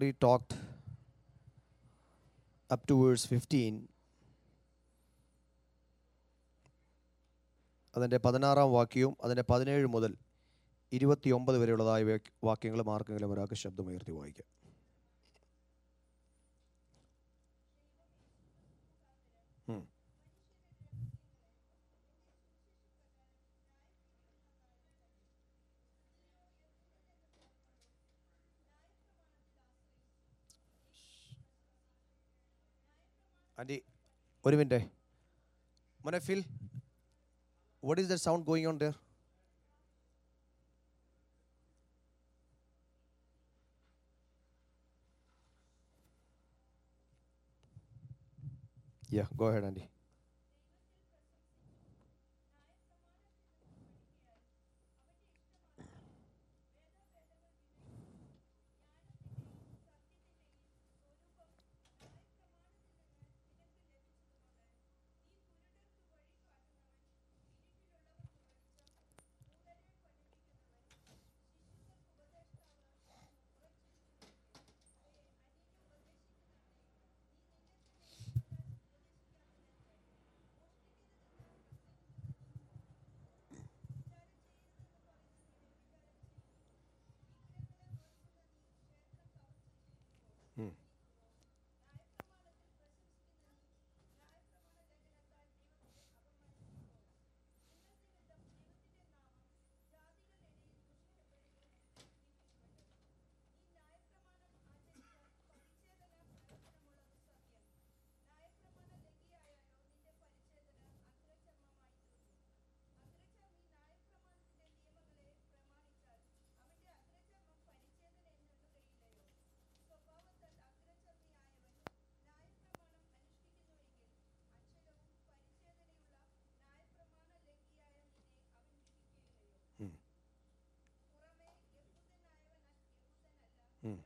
already talked up to verse 15. അതിൻ്റെ പതിനാറാം വാക്യവും അതിൻ്റെ പതിനേഴ് മുതൽ ഇരുപത്തിയൊമ്പത് വരെയുള്ളതായ വാക്യ- വാക്യങ്ങളും ആർക്കെങ്കിലും ഒരാൾക്ക് ശബ്ദമുയർത്തി വായിക്കാം ഉം. ആൻറ്റി ഒരു മിനിറ്റ് മോനെ ഫിൽ what is the sound going on there Yeah, go ahead, Andy. Mm.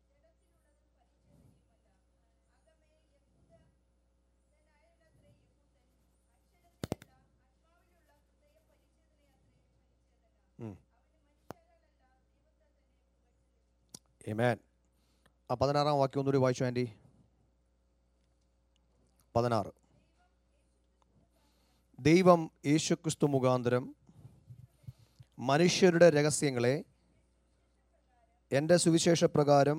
Mm. Amen. ആ പതിനാറാം വാക്യം ഒന്നുകൂടി വായിച്ചു ആൻറ്റി പതിനാറ് ദൈവം യേശുക്രിസ്തു മുഖാന്തരം മനുഷ്യരുടെ രഹസ്യങ്ങളെ എൻ്റെ സുവിശേഷപ്രകാരം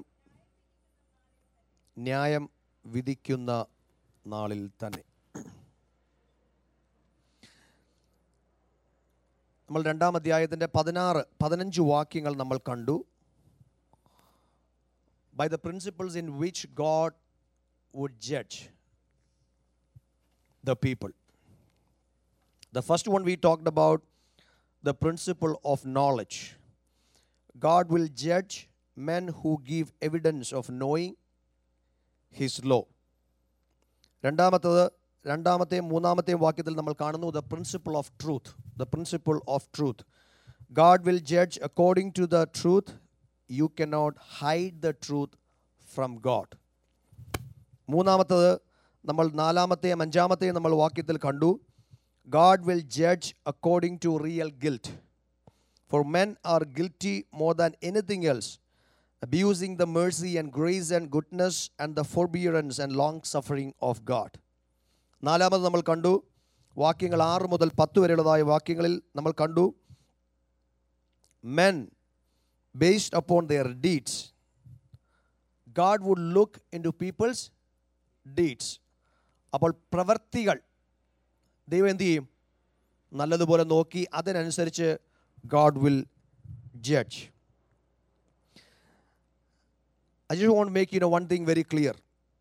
ന്യായം വിധിക്കുന്ന നാളിൽ തന്നെ നമ്മൾ രണ്ടാം അധ്യായത്തിൻ്റെ പതിനാറ് പതിനഞ്ച് വാക്യങ്ങൾ നമ്മൾ കണ്ടു by the principles in which God would judge the people. The first one we talked about the principle of knowledge. God will judge men who give evidence of knowing his law. രണ്ടാമത്തത് രണ്ടാമത്തെയും മൂന്നാമത്തെയും വാക്യത്തിൽ നമ്മൾ കാണുന്നു the principle of truth the principle of truth God will judge according to the truth you cannot hide the truth from God മൂന്നാമത്തത് നമ്മൾ നാലാമത്തെയും അഞ്ചാമത്തെയും നമ്മൾ വാക്യത്തിൽ കണ്ടു God will judge according to real guilt for men are guilty more than anything else abusing the mercy and grace and goodness and the forbearance and long suffering of God നാലാമത് നമ്മൾ കണ്ടു വാക്യങ്ങൾ ആറ് മുതൽ പത്ത് വരെയുള്ളതായ വാക്യങ്ങളിൽ നമ്മൾ കണ്ടു men based upon their deeds God would look into people's deeds അപ്പോൾ പ്രവർത്തികൾ ദൈവം എന്ത് ചെയ്യും നല്ലതുപോലെ നോക്കി അതിനനുസരിച്ച് God will judge I just want make you know one thing very clear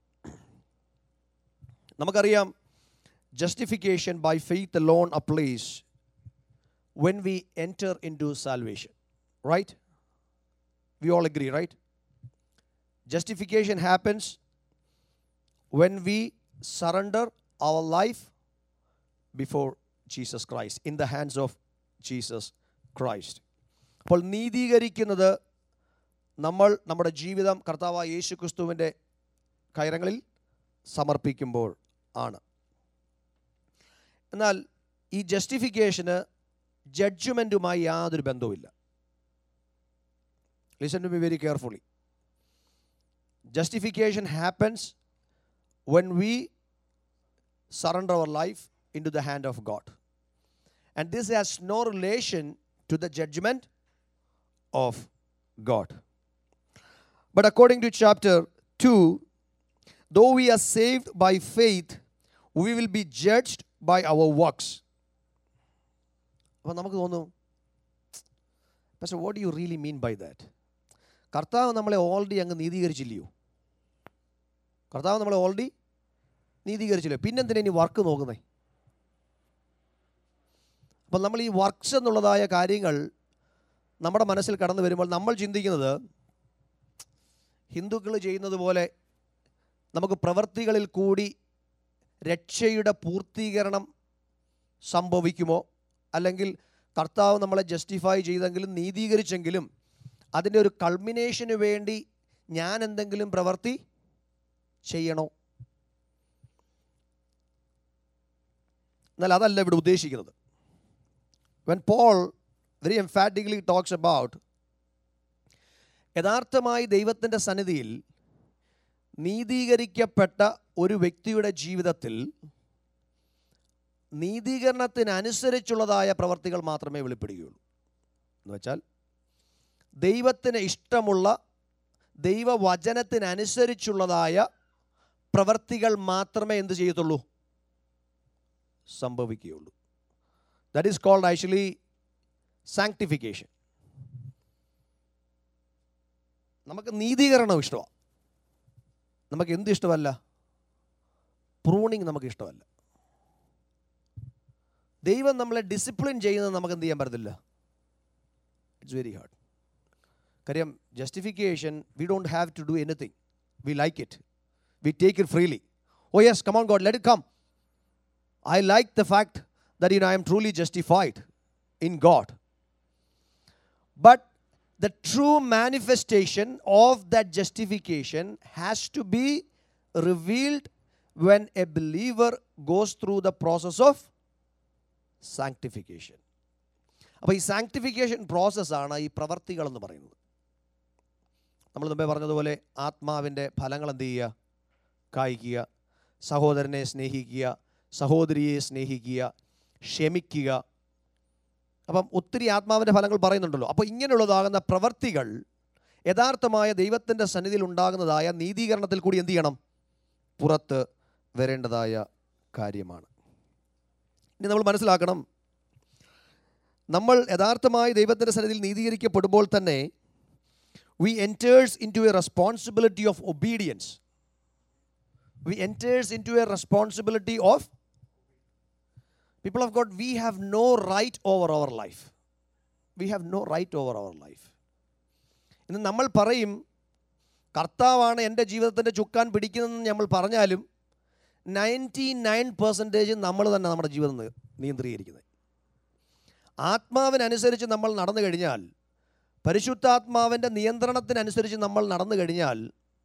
നമുക്കറിയാം justification by faith alone applies when we enter into salvation right we all agree right justification happens when we surrender our life before Jesus Christ, in the hands of Jesus Christ. അപ്പോൾ നീതീകരിക്കുന്നത് നമ്മൾ നമ്മുടെ ജീവിതം കർത്താവായ യേശു ക്രിസ്തുവിൻ്റെ കയറങ്ങളിൽ സമർപ്പിക്കുമ്പോൾ ആണ് എന്നാൽ ഈ ജസ്റ്റിഫിക്കേഷന് ജഡ്ജ്മെൻറ്റുമായി യാതൊരു ബന്ധവുമില്ല listen to be very carefully justification happens when we surrender our life into the hand of God. And this has no relation to the judgment of God. But according to chapter 2, though we are saved by faith, we will be judged by our works. അപ്പോൾ നമുക്ക് തോന്നും പക്ഷേ what you really mean by that കർത്താവ് നമ്മളെ already അങ്ങ് നീതീകരിച്ചില്ലയോ കർത്താവ് നമ്മളെ already നീതീകരിച്ചില്ലയോ പിന്നെന്തിനാ ഇനി വർക്ക് നോക്കുന്നേ അപ്പം നമ്മൾ ഈ വർക്ക്സ് എന്നുള്ളതായ കാര്യങ്ങൾ നമ്മുടെ മനസ്സിൽ കടന്നു വരുമ്പോൾ നമ്മൾ ചിന്തിക്കുന്നത് ഹിന്ദുക്കൾ ചെയ്യുന്നത് പോലെ നമുക്ക് പ്രവൃത്തികളിൽ കൂടി രക്ഷയുടെ പൂർത്തീകരണം സംഭവിക്കുമോ അല്ലെങ്കിൽ കർത്താവ് നമ്മളെ ജസ്റ്റിഫൈ ചെയ്തെങ്കിലും നീതീകരിച്ചെങ്കിലും അതിൻ്റെ ഒരു കൾമിനേഷന് വേണ്ടി ഞാൻ എന്തെങ്കിലും പ്രവൃത്തി ചെയ്യണോ എന്നാൽ അതല്ല ഇവിടെ ഉദ്ദേശിക്കുന്നത് when Paul very emphatically talks about യഥാർത്ഥമായി ദൈവത്തിൻ്റെ സന്നിധിയിൽ നീതീകരിക്കപ്പെട്ട ഒരു വ്യക്തിയുടെ ജീവിതത്തിൽ നീതീകരണത്തിനനുസരിച്ചുള്ളതായ പ്രവർത്തികൾ മാത്രമേ വെളിപ്പെടുകയുള്ളൂ എന്ന് വെച്ചാൽ ദൈവത്തിന് ഇഷ്ടമുള്ള ദൈവവചനത്തിനനുസരിച്ചുള്ളതായ പ്രവർത്തികൾ മാത്രമേ എന്ത് ചെയ്യത്തുള്ളൂ സംഭവിക്കുകയുള്ളൂ that is called actually sanctification നമുക്ക് നീതീകരണം ഇഷ്ടമാണ് നമുക്ക് എന്ത് ഇഷ്ടമല്ല പ്രൂണിങ് നമുക്ക് ഇഷ്ടമല്ല ദൈവം നമ്മളെ ഡിസിപ്ലിൻ ചെയ്യുന്നത് നമുക്ക് എന്ത് ചെയ്യാൻ പറ്റത്തില്ല ഇറ്റ്സ് വെരി ഹാർഡ് കാര്യം justification we don't have to do anything we like it we take it freely oh yes come on God let it come I like the fact that you know I'm truly justified in God but the true manifestation of that justification has to be revealed when a believer goes through the process of sanctification. അപ്പോൾ ഈ sanctification പ്രോസസ്സാണ് ഈ പ്രവർത്തികൾ എന്ന് പറയുന്നത് നമ്മൾ മുമ്പേ പറഞ്ഞതുപോലെ ആത്മാവിൻ്റെ ഫലങ്ങൾ എന്ത് ചെയ്യുക കായ്ക്കുക സഹോദരനെ സ്നേഹിക്കുക സഹോദരിയെ സ്നേഹിക്കുക ക്ഷമിക്കുക അപ്പം ഒത്തിരി ആത്മാവിൻ്റെ ഫലങ്ങൾ പറയുന്നുണ്ടല്ലോ അപ്പോൾ ഇങ്ങനെയുള്ളതാകുന്ന പ്രവർത്തികൾ യഥാർത്ഥമായ ദൈവത്തിൻ്റെ സന്നിധിയിൽ ഉണ്ടാകുന്നതായ നീതീകരണത്തിൽ കൂടി എന്ത് ചെയ്യണം പുറത്ത് വരേണ്ടതായ കാര്യമാണ് ഇനി നമ്മൾ മനസ്സിലാക്കണം നമ്മൾ യഥാർത്ഥമായി ദൈവത്തിൻ്റെ സന്നിധിയിൽ നീതീകരിക്കപ്പെടുമ്പോൾ തന്നെ we enters into a responsibility of obedience we enters into a responsibility of people of God, we have no right over our life. We have no right over our life. ഇന്ന് നമ്മൾ പറയും കർത്താവാണ് എൻ്റെ ജീവിതത്തിൻ്റെ ചുക്കാൻ പിടിക്കുന്നതെന്ന് നമ്മൾ പറഞ്ഞാലും ninety nine percentage നമ്മൾ തന്നെ നമ്മുടെ ജീവിതം നി- നിയന്ത്രീകരിക്കുന്നത് ആത്മാവിനനുസരിച്ച് നമ്മൾ നടന്നു കഴിഞ്ഞാൽ പരിശുദ്ധാത്മാവിൻ്റെ നിയന്ത്രണത്തിനനുസരിച്ച് നമ്മൾ നടന്നു കഴിഞ്ഞാൽ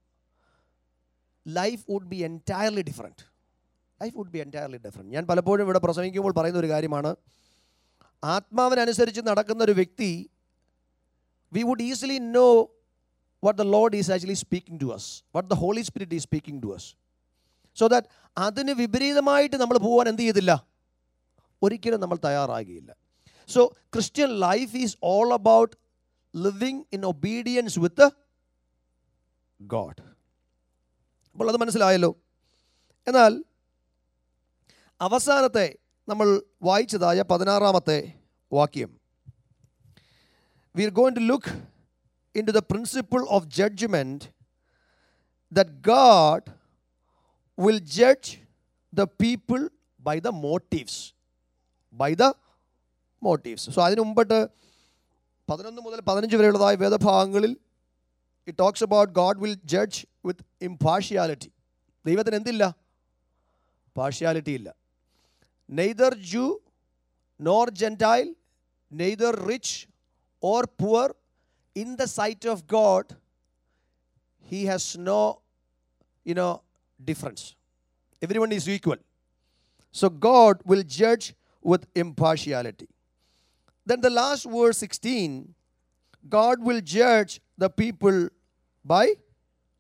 life would be entirely different life would be entirely different ഞാൻ പലപ്പോഴും ഇവിടെ പ്രസംഗിക്കുമ്പോൾ പറയുന്ന ഒരു കാര്യമാണ് ആത്മാവിനനുസരിച്ച് നടക്കുന്ന ഒരു വ്യക്തി we would easily know what the Lord is actually speaking to us what the Holy Spirit is speaking to us so that അതിന് വിപരീതമായിട്ട് നമ്മൾ പോകാൻ എന്ത് ചെയ്തില്ല ഒരിക്കലും നമ്മൾ തയ്യാറാകുകയില്ല so Christian life is all about living in obedience with God അപ്പോൾ അത് മനസ്സിലായല്ലോ എന്നാൽ അവസാനത്തെ നമ്മൾ വായിച്ചതായ പതിനാറാമത്തെ വാക്യം we are going to look into the principle of judgement that God will judge the people by the motives by the motives so അതിന് മുമ്പിട്ട് പതിനൊന്ന് മുതൽ പതിനഞ്ച് വരെയുള്ളതായ വേദഭാഗങ്ങളിൽ it talks about God will judge with impartiality ദൈവത്തിന് എന്തില്ല partiality ഇല്ല neither Jew nor Gentile neither rich or poor in the sight of God he has no you know difference everyone is equal So God will judge with impartiality. Then the last verse 16 God will judge the people by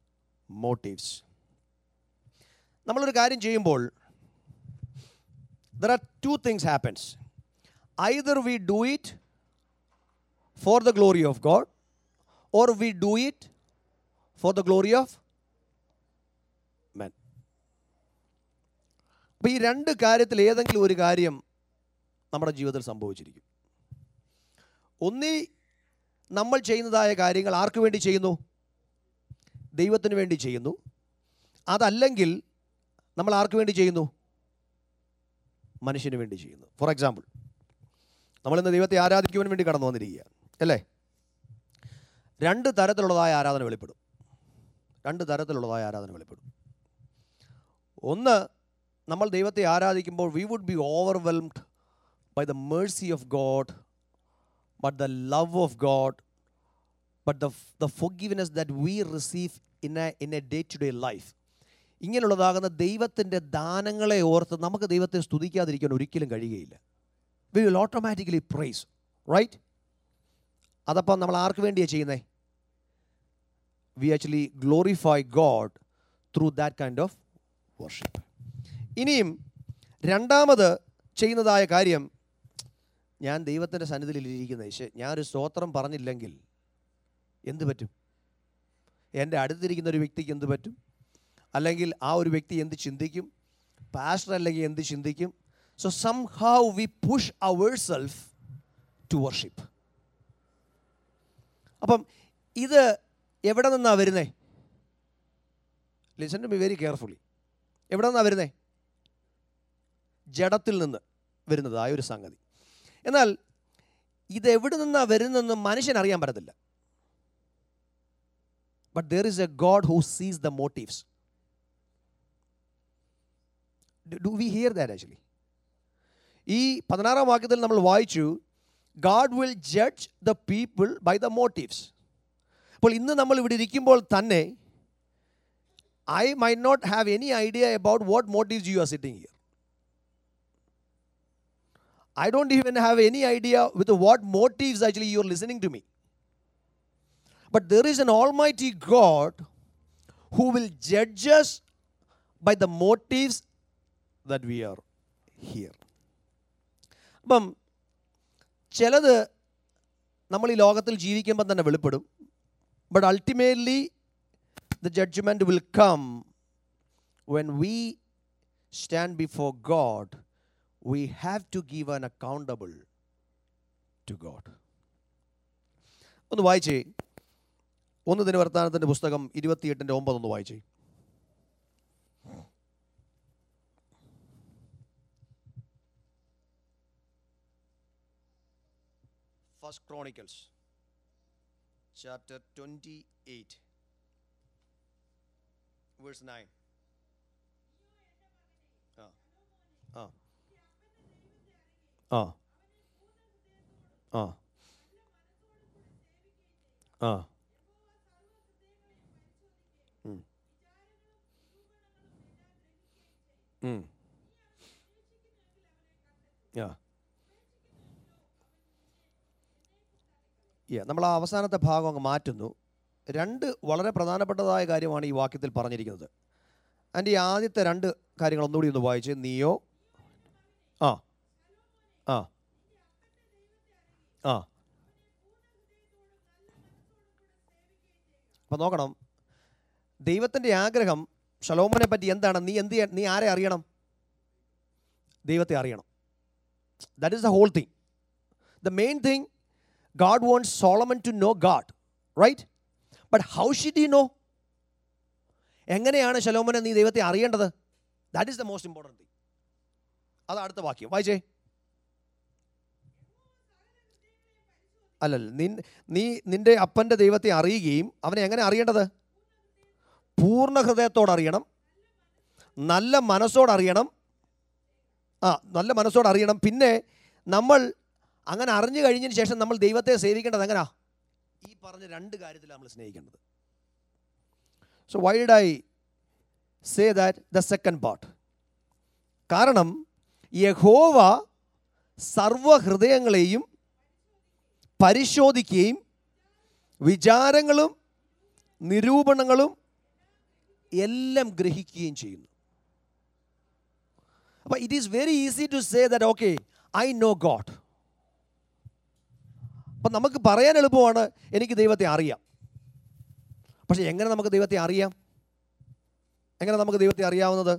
motives നമ്മളൊരു കാര്യം ചെയ്യുമ്പോൾ there are two things happens either we do it for the glory of God or we do it for the glory of men അപ്പോൾ ഈ രണ്ട് കാര്യത്തിൽ ഏതെങ്കിലും ഒരു കാര്യം നമ്മുടെ ജീവിതത്തിൽ സംഭവിച്ചിരിക്കും ഒന്നീ നമ്മൾ ചെയ്യുന്നതായ കാര്യങ്ങൾ ആർക്ക് വേണ്ടി ചെയ്യുന്നു ദൈവത്തിന് വേണ്ടി ചെയ്യുന്നു അതല്ലെങ്കിൽ നമ്മൾ ആർക്ക് വേണ്ടി ചെയ്യുന്നു മനുഷ്യന് വേണ്ടി ചെയ്യുന്നു ഫോർ എക്സാമ്പിൾ നമ്മളിന്ന് ദൈവത്തെ ആരാധിക്കുവാൻ വേണ്ടി കടന്നു വന്നിരിക്കുകയാണ് അല്ലേ രണ്ട് തരത്തിലുള്ളതായ ആരാധന വെളിപ്പെടും രണ്ട് തരത്തിലുള്ളതായ ആരാധന വെളിപ്പെടും ഒന്ന് നമ്മൾ ദൈവത്തെ ആരാധിക്കുമ്പോൾ we would be overwhelmed by the mercy of God but the love of God but the the forgiveness that we receive in a in a day to day life ഇങ്ങനെയുള്ളതാകുന്ന ദൈവത്തിൻ്റെ ദാനങ്ങളെ ഓർത്ത് നമുക്ക് ദൈവത്തെ സ്തുതിക്കാതിരിക്കാൻ ഒരിക്കലും കഴിയുകയില്ല we will automatically praise right അതപ്പം നമ്മൾ ആർക്ക് വേണ്ടിയാണ് ചെയ്യുന്നത് we actually glorify God through that kind of worship ഇനിയും രണ്ടാമത് ചെയ്യുന്നതായ കാര്യം ഞാൻ ദൈവത്തിൻ്റെ സന്നിധിയിൽ ഇരിക്കുന്ന ശേ ഞാനൊരു സ്തോത്രം പറഞ്ഞില്ലെങ്കിൽ എന്ത് പറ്റും എൻ്റെ അടുത്തിരിക്കുന്ന ഒരു വ്യക്തിക്ക് എന്ത് പറ്റും അല്ലെങ്കിൽ ആ ഒരു വ്യക്തി എന്ത് ചിന്തിക്കും പാസ്റ്റർ അല്ലെങ്കിൽ എന്ത് ചിന്തിക്കും so somehow we push our self to worship അപ്പം ഇത് എവിടെ നിന്നാണ് വരുന്നേ listen to be very carefully എവിടെ നിന്നാണ് വരുന്നേ ജഡത്തിൽ നിന്ന് വരുന്നതായ ഒരു സംഗതി എന്നാൽ ഇത് എവിടെ നിന്നാണ് വരുന്നതെന്ന് മനുഷ്യൻ അറിയാൻ പറ്റത്തില്ല but there is a God who sees the motives do we hear that actually ഈ പതിനാറാം വാക്യത്തിൽ നമ്മൾ വായിച്ചു God will judge the people by the motives അപ്പോൾ ഇന്ന് നമ്മൾ ഇവിടെ ഇരിക്കുമ്പോൾ തന്നെ I may not have any idea about what motives you are sitting here I don't even have any idea with what motives actually you're listening to me. But there is an Almighty God who will judge us by the motives that we are here. അപ്പം ചിലത് നമ്മൾ ഈ ലോകത്തിൽ ജീവിക്കുമ്പോൾ തന്നെ വെളിപ്പെടും but ultimately the judgement will come when we stand before God we have to give an accountable to God. ഒന്ന് വായിച്ചേ ഒന്ന് ദിനവർത്താനത്തിൻ്റെ പുസ്തകം ഇരുപത്തിയെട്ടിൻ്റെ ഒമ്പതൊന്ന് വായിച്ചേ first Chronicles chapter twenty eight verse nine ആ ആ ആ ആ ആ ഉം. ഉം. ആ Yeah, നമ്മൾ ആ അവസാനത്തെ ഭാഗം അങ്ങ് മാറ്റുന്നു രണ്ട് വളരെ പ്രധാനപ്പെട്ടതായ കാര്യമാണ് ഈ വാക്യത്തിൽ പറഞ്ഞിരിക്കുന്നത് അതിൻ്റെ ഈ ആദ്യത്തെ രണ്ട് കാര്യങ്ങൾ ഒന്നുകൂടി ഒന്ന് വായിച്ച് നീയോ ആ ആ ആ അപ്പം നോക്കണം ദൈവത്തിൻ്റെ ആഗ്രഹം ഷലോമനെ പറ്റി എന്താണ് നീ എന്ത് ചെയ്യാൻ നീ ആരെ അറിയണം ദൈവത്തെ അറിയണം that is the whole thing the main thing God wants Solomon to know God right but how should you know എങ്ങനെയാണ് ശലോമനെ നീ ദൈവത്തെ അറിയേണ്ടത് that is the most important thing അത് അടുത്ത വാക്യം വായിച്ചേ അല്ലല്ല നിൻ നീ നിന്റെ അപ്പൻ്റെ ദൈവത്തെ അറിയുകയും അവനെ എങ്ങനെ അറിയേണ്ടത് പൂർണ്ണ ഹൃദയത്തോടെ അറിയണം നല്ല മനസ്സോടെ അറിയണം ആ നല്ല മനസ്സോടെ അറിയണം പിന്നെ നമ്മൾ അങ്ങനെ അറിഞ്ഞു കഴിഞ്ഞതിന് ശേഷം നമ്മൾ ദൈവത്തെ സേവിക്കേണ്ടത് എങ്ങനെയാ ഈ പറഞ്ഞ രണ്ട് കാര്യത്തിലാണ് നമ്മൾ സ്നേഹിക്കേണ്ടത് so why did I say that the second part കാരണം യഹോവ സർവഹൃദയങ്ങളെയും പരിശോധിക്കുകയും വിചാരങ്ങളും നിരൂപണങ്ങളും എല്ലാം ഗ്രഹിക്കുകയും ചെയ്യുന്നു അപ്പോൾ it is very easy to say that okay I know God അപ്പം നമുക്ക് പറയാൻ എളുപ്പമാണ് എനിക്ക് ദൈവത്തെ അറിയാം പക്ഷെ എങ്ങനെ നമുക്ക് ദൈവത്തെ അറിയാം എങ്ങനെ നമുക്ക് ദൈവത്തെ അറിയാവുന്നത്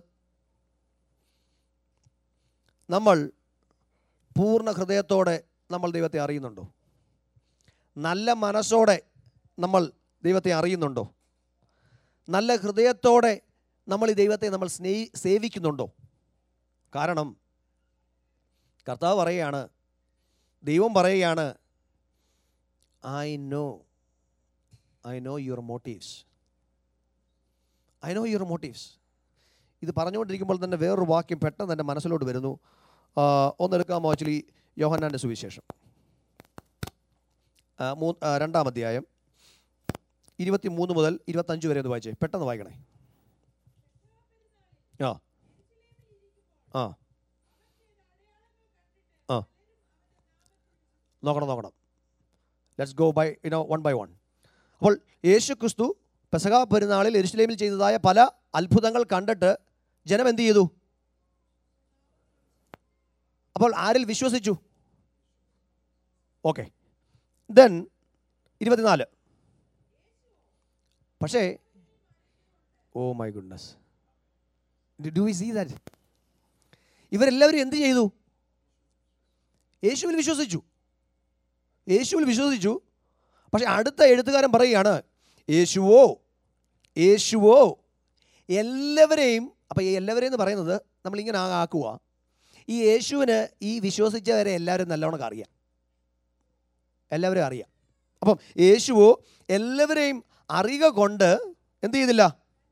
നമ്മൾ പൂർണ്ണ ഹൃദയത്തോടെ നമ്മൾ ദൈവത്തെ അറിയുന്നുണ്ടോ നല്ല മനസ്സോടെ നമ്മൾ ദൈവത്തെ അറിയുന്നുണ്ടോ നല്ല ഹൃദയത്തോടെ നമ്മൾ ഈ ദൈവത്തെ നമ്മൾ സ്നേഹി സേവിക്കുന്നുണ്ടോ കാരണം കർത്താവ് പറയുകയാണ് ദൈവം പറയുകയാണ് I know I know your motives I know your motives ഇത് പറഞ്ഞുകൊണ്ടിരിക്കുമ്പോൾ തന്നെ വേറൊരു വാക്യം പെട്ടെന്ന് എൻ്റെ മനസ്സിലോട്ട് വരുന്നു ആ, ഒന്നെടുക്കാമോ ആക്ച്വലി യോഹന്നാൻ്റെ സുവിശേഷം ആ, മൂ ആ, രണ്ടാം അധ്യായം ഇരുപത്തി മൂന്ന് മുതൽ ഇരുപത്തഞ്ച് വരെ ഒന്ന് വായിച്ചേ പെട്ടെന്ന് വായിക്കണേ ആ ആ ആ നോക്കണം നോക്കണം let's go by you know one by one അപ്പോൾ യേശു ക്രിസ്തു പെസക പെരുന്നാളിൽ എരുസലേമിൽ ചെയ്തതായ പല അത്ഭുതങ്ങൾ കണ്ടിട്ട് ജനം എന്ത് ചെയ്തു അപ്പോൾ ആരിൽ വിശ്വസിച്ചു ഓക്കെ ദെൻ ഇരുപത്തിനാല് പക്ഷേ oh my goodness do we see that ഇവരെല്ലാവരും എന്ത് ചെയ്തു യേശുവിൽ വിശ്വസിച്ചു യേശുവിൽ വിശ്വസിച്ചു പക്ഷെ അടുത്ത എഴുത്തുകാരൻ പറയുകയാണ് യേശുവോ യേശുവോ എല്ലാവരെയും അപ്പം ഈ എല്ലാവരെയും എന്ന് പറയുന്നത് നമ്മളിങ്ങനെ ആ- ആക്കുക ഈ യേശുവിന് ഈ വിശ്വസിച്ചവരെ എല്ലാവരും നല്ലോണം അറിയാം എല്ലാവരും അറിയാം അപ്പം യേശുവോ എല്ലാവരെയും അറിയുക കൊണ്ട് എന്ത് ചെയ്തില്ല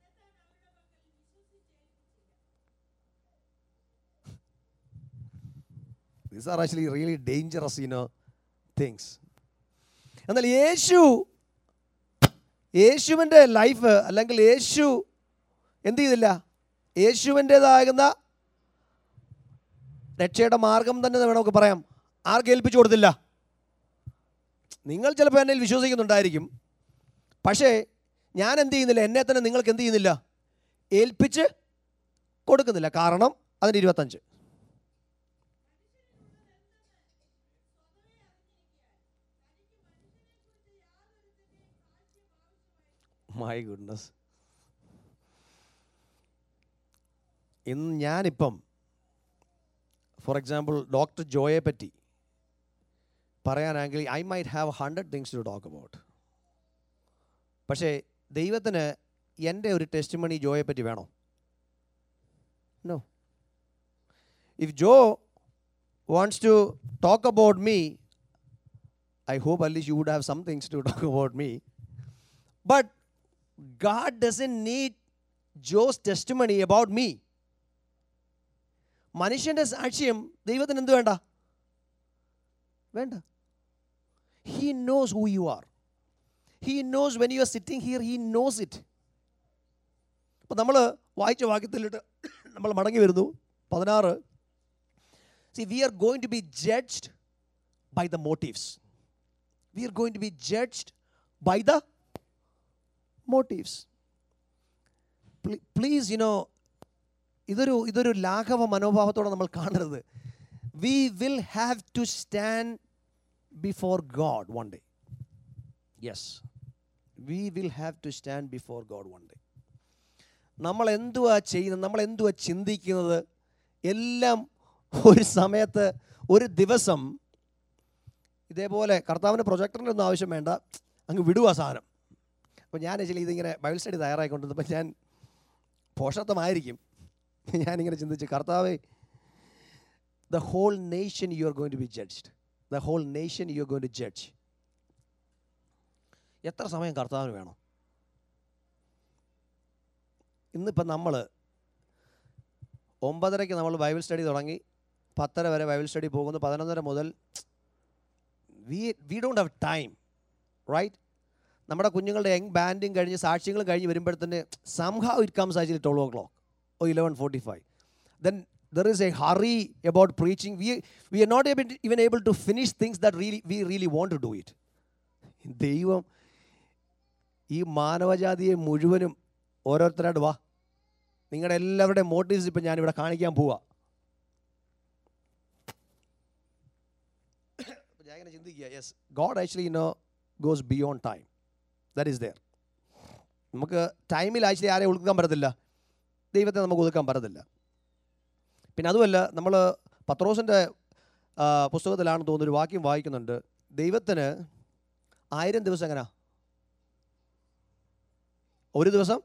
these are actually really dangerous you know things എന്നാൽ യേശു യേശുവിൻ്റെ ലൈഫ് അല്ലെങ്കിൽ യേശു എന്ത് ചെയ്തില്ല യേശുവിൻ്റെതാകുന്ന രക്ഷയുടെ മാർഗം തന്നെ വേണം നമുക്ക് പറയാം ആർക്ക് ഏൽപ്പിച്ചു കൊടുത്തില്ല നിങ്ങൾ ചിലപ്പോൾ എന്നിൽ വിശ്വസിക്കുന്നുണ്ടായിരിക്കും പക്ഷേ ഞാൻ എന്ത് ചെയ്യുന്നില്ല എന്നെ തന്നെ നിങ്ങൾക്ക് എന്ത് ചെയ്യുന്നില്ല ഏൽപ്പിച്ച് കൊടുക്കുന്നില്ല കാരണം അതിൻ്റെ ഇരുപത്തഞ്ച് മൈ ഗുഡ്നസ് ഇന്ന് ഞാനിപ്പം ഫോർ എക്സാമ്പിൾ ഡോക്ടർ ജോയെ പറ്റി പറയാനാണെങ്കിൽ I might have hundred things to talk about പക്ഷേ ദൈവത്തിന് എൻ്റെ ഒരു ടെസ്റ്റ് മണി ജോയെ പറ്റി വേണോ no if Joe wants to talk about me I hope at least you would have some things to talk about me but God doesn't need Joe's testimony about me. മനുഷ്യൻ്റെ സാക്ഷ്യം ദൈവത്തിന് എന്ത് വേണ്ട വേണ്ട he knows who you are he knows when you are sitting here he knows it അപ്പം നമ്മൾ വായിച്ച വാക്യത്തിലിട്ട് നമ്മൾ മടങ്ങി വരുന്നു പതിനാറ് see we are going to be judged by the motives we are going to be judged by the motives please you know ഇതൊരു ഇതൊരു ലാഘവ മനോഭാവത്തോടെ നമ്മൾ കാണരുത് we will have to stand before God one day yes we will have to stand before God one day നമ്മൾ എന്തുവാ ചെയ്യുന്നത് നമ്മൾ എന്തുവാ ചിന്തിക്കുന്നത് എല്ലാം ഒരു സമയത്ത് ഒരു ദിവസം ഇതേപോലെ കർത്താവിൻ്റെ പ്രൊജക്ടറിൻ്റെ ഒന്നും ആവശ്യം വേണ്ട അങ്ങ് വിടുക സാധനം അപ്പോൾ ഞാൻ ആക്ച്വലി ഇതിങ്ങനെ ബൈബിൾ സ്റ്റഡി തയ്യാറായിക്കൊണ്ടിരുന്നപ്പോൾ ഞാൻ പോഷത്വമായിരിക്കും ഞാനിങ്ങനെ ചിന്തിച്ച് കർത്താവേ the whole nation you are going to be judged the whole nation you are going to judge എത്ര സമയം കർത്താവിന് വേണം ഇന്നിപ്പം നമ്മൾ ഒമ്പതരയ്ക്ക് നമ്മൾ ബൈബിൾ സ്റ്റഡി തുടങ്ങി പത്തര വരെ ബൈബിൾ സ്റ്റഡി പോകുന്നു പതിനൊന്നര മുതൽ we we don't have time right നമ്മുടെ കുഞ്ഞുങ്ങളുടെ യങ് ബാൻഡും കഴിഞ്ഞ് സാക്ഷ്യങ്ങളും കഴിഞ്ഞ് വരുമ്പോഴത്തന്നെ somehow it comes actually twelve o'clock oh eleven forty five then there is a hurry about preaching we we are not able even able to finish things that really we really want to do it ദൈവം ഈ മാനവജാതിയെ മുഴുവനും ഓരോരുത്തരായിട്ട് വാ നിങ്ങളുടെ എല്ലാവരുടെയും motifs ഇപ്പം ഞാനിവിടെ കാണിക്കാൻ പോവാ അപ്പോൾ ഞാൻ ഇങ്ങനെ ചിന്തിക്കുക yes God actually no goes beyond time that is there നമുക്ക് ടൈമിൽ ആക്ച്വലി ആരെയും ഒതുക്കാൻ പറ്റത്തില്ല ദൈവത്തെ നമുക്ക് ഒതുക്കാൻ പറ്റത്തില്ല പിന്നെ അതുമല്ല നമ്മൾ പത്രോസിൻ്റെ പുസ്തകത്തിലാണ് തോന്നുന്നു ഒരു വാക്യം വായിക്കുന്നുണ്ട് ദൈവത്തിന് ആയിരം ദിവസം എങ്ങനെയാ ഒരു ദിവസം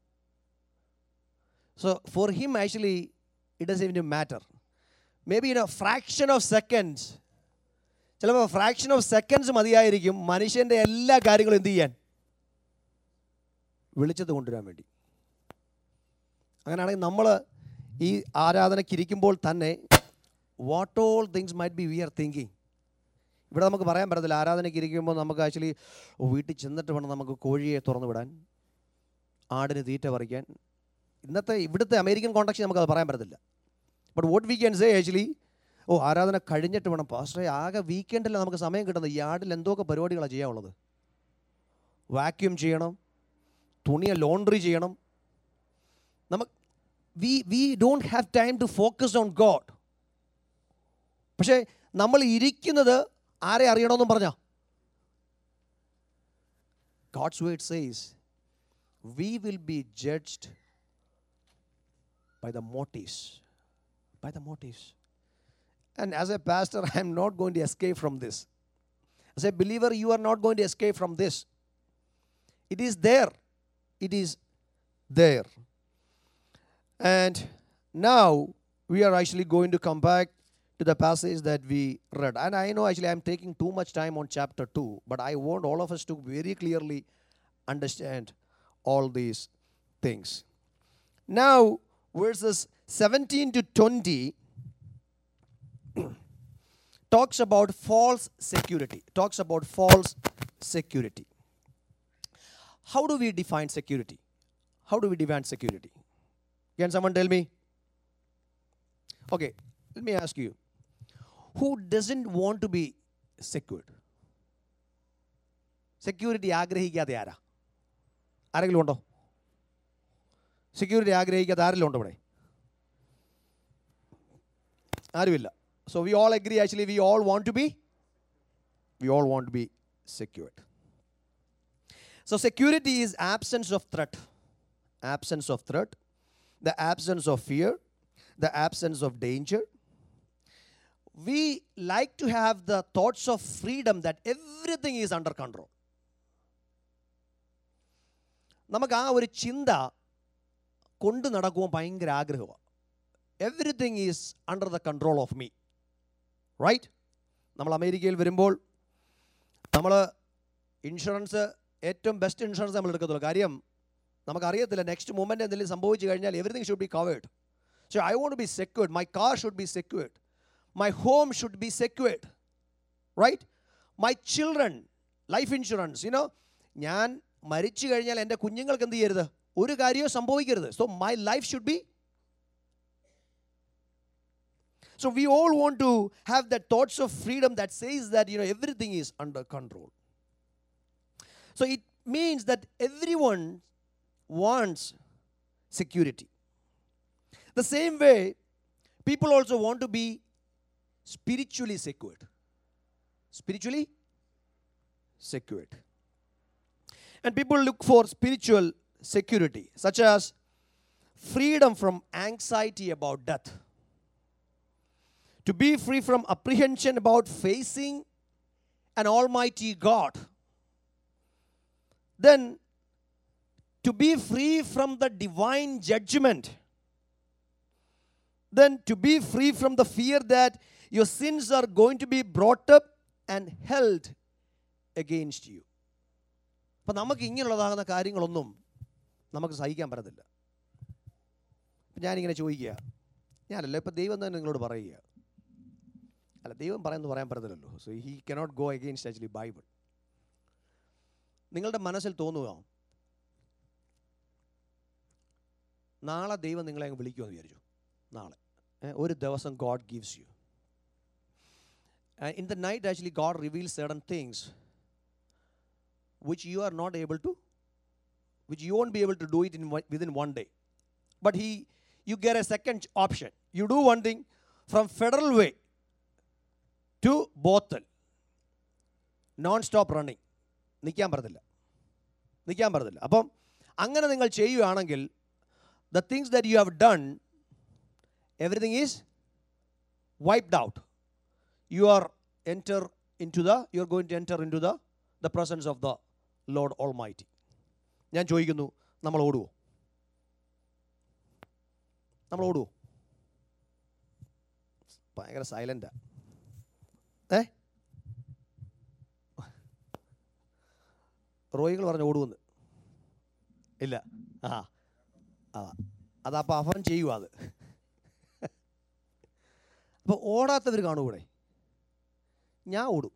so for him actually it does in matter maybe in a fraction of seconds ചിലപ്പോൾ ഫ്രാക്ഷൻ ഓഫ് സെക്കൻഡ്സ് മതിയായിരിക്കും മനുഷ്യൻ്റെ എല്ലാ കാര്യങ്ങളും എന്ത് ചെയ്യാൻ വിളിച്ചത് കൊണ്ടുവരാൻ വേണ്ടി അങ്ങനെയാണെങ്കിൽ നമ്മൾ ഈ ആരാധനയ്ക്ക് ഇരിക്കുമ്പോൾ തന്നെ what all things might be we are thinking ഇവിടെ നമുക്ക് പറയാൻ പറ്റത്തില്ല ആരാധനയ്ക്ക് ഇരിക്കുമ്പോൾ നമുക്ക് ആക്ച്വലി വീട്ടിൽ ചെന്നിട്ട് വേണം നമുക്ക് കോഴിയെ തുറന്നു വിടാൻ ആടിന് തീറ്റ പറിക്കാൻ ഇന്നത്തെ ഇവിടുത്തെ അമേരിക്കൻ കോണ്ടാക്ട് നമുക്കത് പറയാൻ പറ്റത്തില്ല but what we can say actually oh ആരാധന കഴിഞ്ഞിട്ട് വേണം പാസ്റ്ററെ ആകെ വീക്കെൻഡിൽ നമുക്ക് സമയം കിട്ടുന്നത് ഈ ആടിൽ എന്തൊക്കെ പരിപാടികളാണ് ചെയ്യാനുള്ളത് വാക്യൂം ചെയ്യണം തുണിയെ ലോണ്ട്രി ചെയ്യണം നമുക്ക് we we don't have time to focus on God പക്ഷേ നമ്മൾ ഇരിക്കുന്നത് ആരെ അറിയണമെന്നും പറഞ്ഞോ God's word says we will be judged by the motives. By the motives. And as a pastor, I am not going to escape from this. As a believer, you are not going to escape from this. It is there. It is there. And now we are actually going to come back to the passage that we read. And I know actually I'm taking too much time on chapter 2, but I want all of us to very clearly understand all these things. Now, verses 17 to 20 talks about false security. Talks about false security. How do we define security? How do we define security? Can someone tell me? Okay, let me ask you. Who doesn't want to be secured? Security ആഗ്രഹിക്കാതെ ആരാ ആരെങ്കിലും ഉണ്ടോ security ആഗ്രഹിക്കാത്ത ആരെങ്കിലും ഉണ്ടോ ഇവിടെ ആരുമില്ല so we all agree actually we all want to be we all want to be secured so security is absence of threat absence of threat the absence of fear the absence of danger we like to have the thoughts of freedom that everything is under control. നമുക്ക് ആ ഒരു ചിന്ത കൊണ്ട് നടക്കുമ്പോൾ ഭയങ്കര ആഗ്രഹമാണ് everything is under the control of me right നമ്മൾ അമേരിക്കയിൽ വരുമ്പോൾ നമ്മൾ ഇൻഷുറൻസ് ഏറ്റവും ബെസ്റ്റ് ഇൻഷുറൻസ് നമ്മൾ എടുക്കത്തുള്ളൂ കാര്യം നമുക്കറിയത്തില്ല നെക്സ്റ്റ് മൂമെൻറ്റ് എന്തെങ്കിലും സംഭവിച്ചു കഴിഞ്ഞാൽ everything should be covered so I want be secured my car should be secured my home should be secured right my children life insurance you know ഞാൻ മരിച്ചു കഴിഞ്ഞാൽ എൻ്റെ കുഞ്ഞുങ്ങൾക്ക് എന്ത് ചെയ്യരുത് ഒരു കാര്യവും സംഭവിക്കരുത് so my life should be So we all want to have that thoughts of freedom that says that you know everything is under control. So it means that everyone wants security. The same way, people also want to be spiritually secured. Spiritually secured. And people look for spiritual security, such as freedom from anxiety about death, to be free from apprehension about facing an almighty God, then to be free from the divine judgment then to be free from the fear that your sins are going to be brought up and held against you. അപ്പം നമുക്ക് ഇങ്ങനെയുള്ളതാകുന്ന കാര്യങ്ങളൊന്നും നമുക്ക് സഹിക്കാൻ പറ്റത്തില്ല ഇപ്പം ഞാനിങ്ങനെ ചോദിക്കുക ഞാനല്ല ഇപ്പം ദൈവം തന്നെ നിങ്ങളോട് പറയുക അല്ല ദൈവം പറയുന്നത് പറയാൻ പറ്റത്തില്ലല്ലോ so he cannot go against actually Bible നിങ്ങളുടെ മനസ്സിൽ തോന്നുക നാളെ ദൈവം നിങ്ങളെ അങ്ങ് വിളിക്കുമെന്ന് വിചാരിച്ചു നാളെ ഏ, ഒരു ദിവസം God gives you in the night actually God reveal certain things which you are not able to which you won't be able to do it in one, within one day. But he, you get a second option. You do one thing from Federal Way to Bothel, non-stop running. നിൽക്കാൻ പറ്റത്തില്ല നിൽക്കാൻ പറ്റത്തില്ല അപ്പം അങ്ങനെ നിങ്ങൾ ചെയ്യുകയാണെങ്കിൽ the things that you have done everything is wiped out you are enter into the you are going to enter into the the presence of the lord almighty ഞാൻ ചോദിക്കുന്നു നമ്മൾ ഓടുവോ നമ്മൾ ഓടുവോ ഭയങ്കര സൈലൻ്റാ ഏ റോയികൾ പറഞ്ഞ് ഓടുവെന്ന് ഇല്ല ആ ആ അതപ്പോൾ അവൻ ചെയ്യുക അത് അപ്പോൾ ഓടാത്തവർ കാണുകൂടെ ഞാൻ ഓടും